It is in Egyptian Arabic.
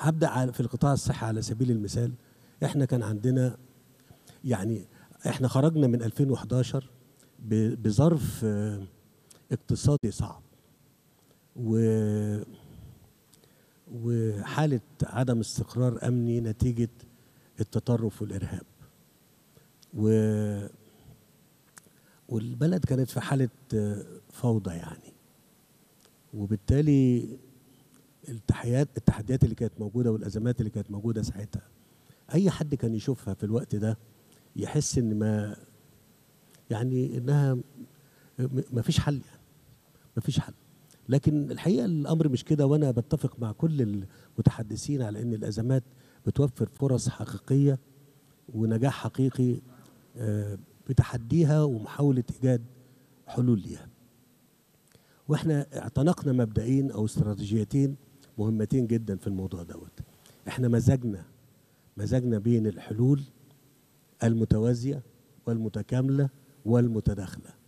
هبدا في القطاع الصحي على سبيل المثال احنا كان عندنا يعني احنا خرجنا من 2011 بظرف اقتصادي صعب و وحالة عدم استقرار أمني نتيجة التطرف والإرهاب و والبلد كانت في حالة فوضى يعني وبالتالي التحيات التحديات اللي كانت موجودة والأزمات اللي كانت موجودة ساعتها أي حد كان يشوفها في الوقت ده يحس إن ما يعني إنها ما فيش حل يعني ما فيش حل لكن الحقيقة الأمر مش كده وأنا بتفق مع كل المتحدثين على إن الأزمات بتوفر فرص حقيقية ونجاح حقيقي بتحديها ومحاولة إيجاد حلول ليها واحنا اعتنقنا مبدئين او استراتيجيتين مهمتين جدا في الموضوع دوت احنا مزجنا مزجنا بين الحلول المتوازيه والمتكامله والمتداخله